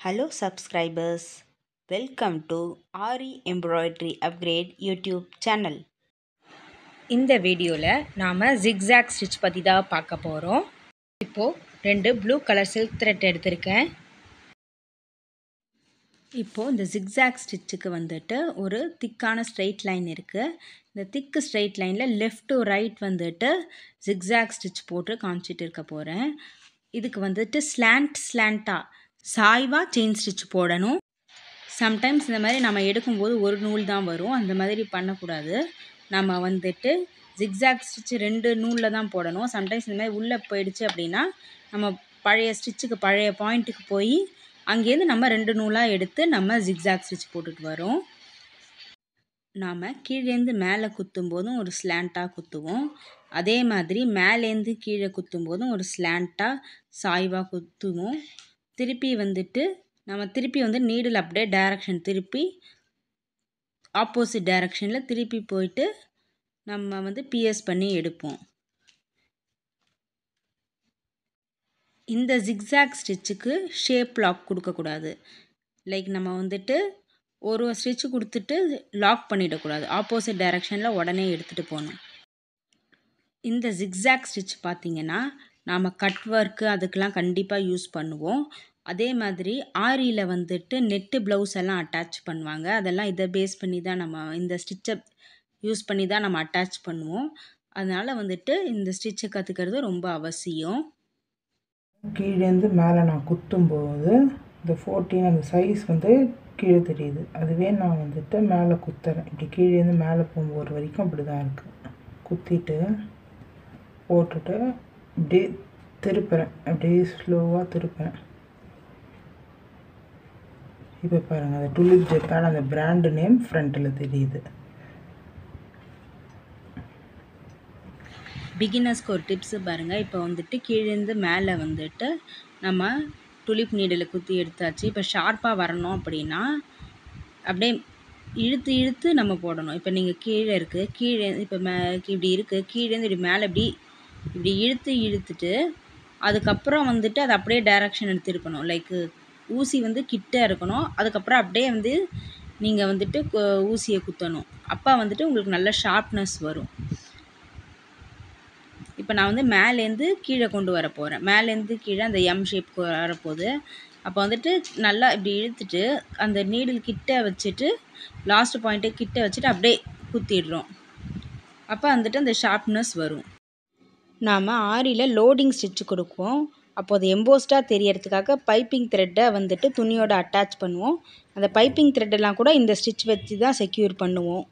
Hello subscribers, welcome to RE Embroidery Upgrade YouTube channel. இந்த வீடியோவில் நாம் ஜிக்ஸாக் ஸ்டிச் பற்றி தான் பார்க்க போகிறோம் இப்போது ரெண்டு ப்ளூ கலர் சில்க் த்ரெட் எடுத்திருக்கேன் இப்போது இந்த ஜிக்ஸாக் ஸ்டிச்சுக்கு வந்துட்டு ஒரு திக்கான ஸ்ட்ரெயிட் லைன் இருக்குது இந்த திக்கு ஸ்ட்ரெயிட் லைனில் லெஃப்ட் டு ரைட் வந்துட்டு ஜிக்ஸாக் ஸ்டிச் போட்டு காமிச்சிட்டு இருக்க போகிறேன் இதுக்கு வந்துட்டு ஸ்லாண்ட் ஸ்லாண்ட்டாக சாய்வாக செயின் ஸ்டிச் போடணும் சம்டைம்ஸ் இந்த மாதிரி நம்ம எடுக்கும்போது ஒரு நூல் தான் வரும் அந்த மாதிரி பண்ணக்கூடாது நம்ம வந்துட்டு ஜிக்ஸாக் ஸ்டிச் ரெண்டு நூலில் தான் போடணும் சம்டைம்ஸ் இந்த மாதிரி உள்ளே போயிடுச்சு அப்படின்னா நம்ம பழைய ஸ்டிச்சுக்கு பழைய பாயிண்ட்டுக்கு போய் அங்கேருந்து நம்ம ரெண்டு நூலாக எடுத்து நம்ம ஜிக்ஸாக் ஸ்டிச் போட்டுட்டு வரோம் நாம் கீழேருந்து மேலே குத்தும் போதும் ஒரு ஸ்லாண்ட்டாக குத்துவோம் அதே மாதிரி மேலேருந்து கீழே குத்தும் போதும் ஒரு ஸ்லாண்ட்டாக சாய்வாக குத்துவோம் திருப்பி வந்துட்டு நம்ம திருப்பி வந்து நீடில் அப்படியே டைரக்ஷன் திருப்பி ஆப்போசிட் டைரக்ஷனில் திருப்பி போயிட்டு நம்ம வந்து பிஎஸ் பண்ணி எடுப்போம் இந்த ஜிக்ஸாக் ஸ்டிச்சுக்கு ஷேப் லாக் கொடுக்கக்கூடாது லைக் நம்ம வந்துட்டு ஒரு ஸ்டிச்சு கொடுத்துட்டு லாக் பண்ணிடக்கூடாது ஆப்போசிட் டைரக்ஷனில் உடனே எடுத்துகிட்டு போகணும் இந்த ஜிக்ஸாக் ஸ்டிச் பார்த்திங்கன்னா நாம் கட் ஒர்க்கு அதுக்கெலாம் கண்டிப்பாக யூஸ் பண்ணுவோம் அதே மாதிரி ஆரியில் வந்துட்டு நெட்டு ப்ளவுஸ் எல்லாம் அட்டாச் பண்ணுவாங்க அதெல்லாம் இதை பேஸ் பண்ணி தான் நம்ம இந்த ஸ்டிச்சை யூஸ் பண்ணி தான் நம்ம அட்டாச் பண்ணுவோம் அதனால் வந்துட்டு இந்த ஸ்டிச்சை கற்றுக்கிறது ரொம்ப அவசியம் கீழேருந்து மேலே நான் குத்தும்போது இந்த ஃபோர்டீன் அந்த சைஸ் வந்து கீழே தெரியுது அதுவே நான் வந்துட்டு மேலே குத்துறேன் இப்படி கீழேருந்து மேலே போகும்போது வரைக்கும் அப்படி தான் இருக்குது குத்திட்டு போட்டுட்டு இப்படியே திருப்புறேன் அப்படியே ஸ்லோவாக திருப்புறேன் இப்போ பாருங்கள் அந்த டுலிப் ஜெப்பான் அந்த பிராண்டு நேம் ஃப்ரண்ட்டில் தெரியுது பிகினர்ஸ்க்கு ஒரு டிப்ஸு பாருங்கள் இப்போ வந்துட்டு கீழேருந்து மேலே வந்துட்டு நம்ம டுலிப் நீடில் குத்தி எடுத்தாச்சு இப்போ ஷார்ப்பாக வரணும் அப்படின்னா அப்படியே இழுத்து இழுத்து நம்ம போடணும் இப்போ நீங்கள் கீழே இருக்குது கீழே இப்போ மே இப்படி இருக்குது கீழேருந்து இப்படி மேலே இப்படி இப்படி இழுத்து இழுத்துட்டு அதுக்கப்புறம் வந்துட்டு அதை அப்படியே டைரக்ஷன் எடுத்து இருக்கணும் லைக்கு ஊசி வந்து கிட்ட இருக்கணும் அதுக்கப்புறம் அப்படியே வந்து நீங்கள் வந்துட்டு ஊசியை குத்தணும் அப்போ வந்துட்டு உங்களுக்கு நல்ல ஷார்ப்னஸ் வரும் இப்போ நான் வந்து மேலேருந்து கீழே கொண்டு வர போகிறேன் மேலேருந்து கீழே அந்த எம் ஷேப்க்கு வரப்போகுது அப்போ வந்துட்டு நல்லா இப்படி இழுத்துட்டு அந்த நீடில் கிட்ட வச்சுட்டு லாஸ்ட் பாயிண்ட்டு கிட்ட வச்சுட்டு அப்படியே குத்திடுறோம் அப்போ வந்துட்டு அந்த ஷார்ப்னஸ் வரும் நாம் ஆரியில் லோடிங் ஸ்டிச் கொடுப்போம் அப்போ அது எம்போஸ்டாக தெரியறதுக்காக பைப்பிங் த்ரெட்டை வந்துட்டு துணியோட அட்டாச் பண்ணுவோம் அந்த பைப்பிங் த்ரெட்டெல்லாம் கூட இந்த ஸ்டிச் வச்சு தான் செக்யூர் பண்ணுவோம்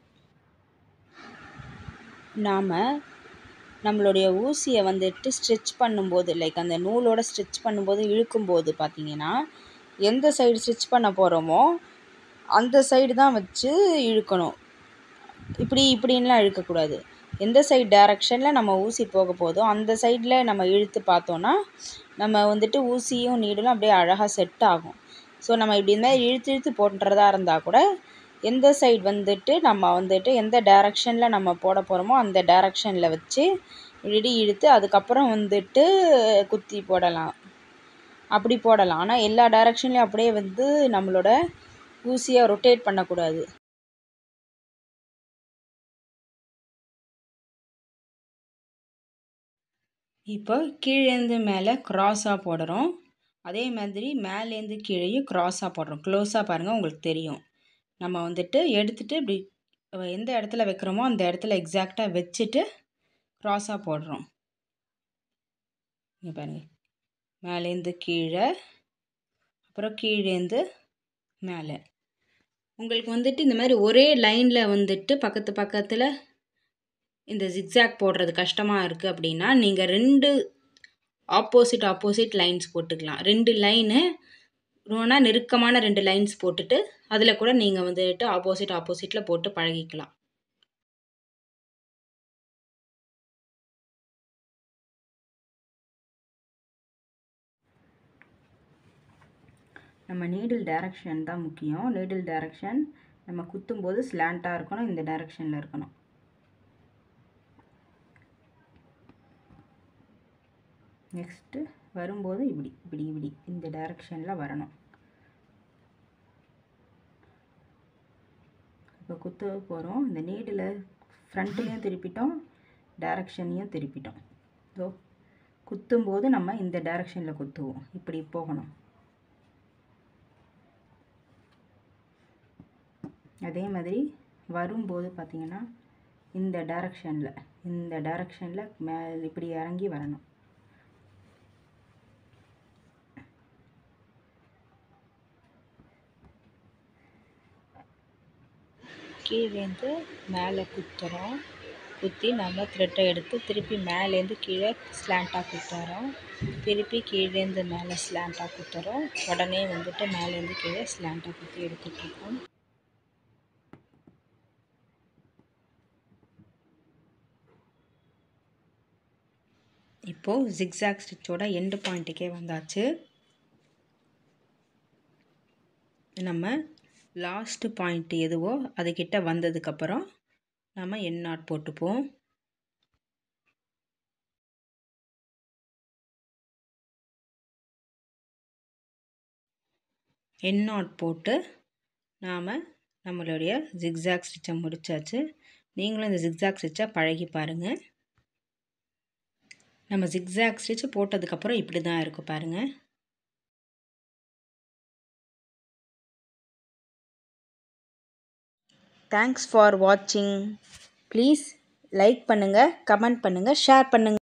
நாம் நம்மளுடைய ஊசியை வந்துட்டு ஸ்ட்ரிச் பண்ணும்போது லைக் அந்த நூலோட ஸ்ட்ரிச் பண்ணும்போது இழுக்கும்போது பார்த்திங்கன்னா எந்த சைடு ஸ்டிச் பண்ண போகிறோமோ அந்த சைடு தான் வச்சு இழுக்கணும் இப்படி இப்படின்லாம் இழுக்கக்கூடாது எந்த சைடு டைரக்ஷனில் நம்ம ஊசி போக போதோ அந்த சைடில் நம்ம இழுத்து பார்த்தோன்னா நம்ம வந்துட்டு ஊசியும் நீடலும் அப்படியே அழகாக செட் ஆகும் ஸோ நம்ம இப்படி இருந்தால் இழுத்து இழுத்து போட்டுறதா இருந்தால் கூட எந்த சைடு வந்துட்டு நம்ம வந்துட்டு எந்த டைரக்ஷனில் நம்ம போட போகிறோமோ அந்த டைரக்ஷனில் வச்சு இப்படி இழுத்து அதுக்கப்புறம் வந்துட்டு குத்தி போடலாம் அப்படி போடலாம் ஆனால் எல்லா டைரக்ஷன்லேயும் அப்படியே வந்து நம்மளோட ஊசியை ரொட்டேட் பண்ணக்கூடாது இப்போ கீழேருந்து மேலே க்ராஸாக போடுறோம் அதே மாதிரி மேலேருந்து கீழேயும் க்ராஸாக போடுறோம் க்ளோஸாக பாருங்கள் உங்களுக்கு தெரியும் நம்ம வந்துட்டு எடுத்துகிட்டு இப்படி எந்த இடத்துல வைக்கிறோமோ அந்த இடத்துல எக்ஸாக்டாக வச்சுட்டு க்ராஸாக போடுறோம் இங்கே பாருங்கள் மேலேருந்து கீழே அப்புறம் கீழேருந்து மேலே உங்களுக்கு வந்துட்டு இந்த மாதிரி ஒரே லைனில் வந்துட்டு பக்கத்து பக்கத்தில் இந்த ஜிக்ஸாக் போடுறது கஷ்டமாக இருக்குது அப்படின்னா நீங்கள் ரெண்டு ஆப்போசிட் ஆப்போசிட் லைன்ஸ் போட்டுக்கலாம் ரெண்டு லைனு ரொம்ப நெருக்கமான ரெண்டு லைன்ஸ் போட்டுட்டு அதில் கூட நீங்கள் வந்துட்டு ஆப்போசிட் ஆப்போசிட்டில் போட்டு பழகிக்கலாம் நம்ம நீடில் டைரக்ஷன் தான் முக்கியம் நீடில் டைரக்ஷன் நம்ம குத்தும்போது ஸ்லாண்ட்டாக இருக்கணும் இந்த டைரக்ஷனில் இருக்கணும் நெக்ஸ்ட்டு வரும்போது இப்படி இப்படி இப்படி இந்த டைரக்ஷனில் வரணும் இப்போ குத்த போகிறோம் இந்த நீடில் ஃப்ரண்ட்லேயும் திருப்பிட்டோம் டைரக்ஷனையும் திருப்பிட்டோம் ஸோ குத்தும்போது நம்ம இந்த டைரக்ஷனில் குத்துவோம் இப்படி போகணும் அதே மாதிரி வரும்போது பார்த்திங்கன்னா இந்த டைரக்ஷனில் இந்த டைரக்ஷனில் மே இப்படி இறங்கி வரணும் கீழேருந்து மேலே குத்துறோம் குத்தி நம்ம த்ரெட்டை எடுத்து திருப்பி மேலேருந்து கீழே ஸ்லாண்டாக குத்துறோம் திருப்பி கீழேருந்து மேலே ஸ்லாண்டாக குத்துறோம் உடனே வந்துட்டு மேலேருந்து கீழே ஸ்லாண்டாக குத்தி எடுத்துட்ருக்கோம் இப்போது ஜிக்ஸாக் ஸ்டிச்சோட எண்டு பாயிண்ட்டுக்கே வந்தாச்சு நம்ம லாஸ்ட்டு பாயிண்ட் எதுவோ அதுக்கிட்ட வந்ததுக்கப்புறம் நம்ம என் நாட் போட்டுப்போம் என் நாட் போட்டு நாம் நம்மளுடைய ஜிக்ஸாக் ஸ்டிச்சை முடித்தாச்சு நீங்களும் இந்த ஜிக்ஸாக் ஸ்டிச்சை பழகி பாருங்கள் நம்ம ஜிக்ஸாக் ஸ்டிச் போட்டதுக்கப்புறம் இப்படி தான் இருக்கும் பாருங்கள் தேங்க்ஸ் ஃபார் வாட்சிங் ப்ளீஸ் லைக் பண்ணுங்கள் கமெண்ட் பண்ணுங்கள் ஷேர் பண்ணுங்கள்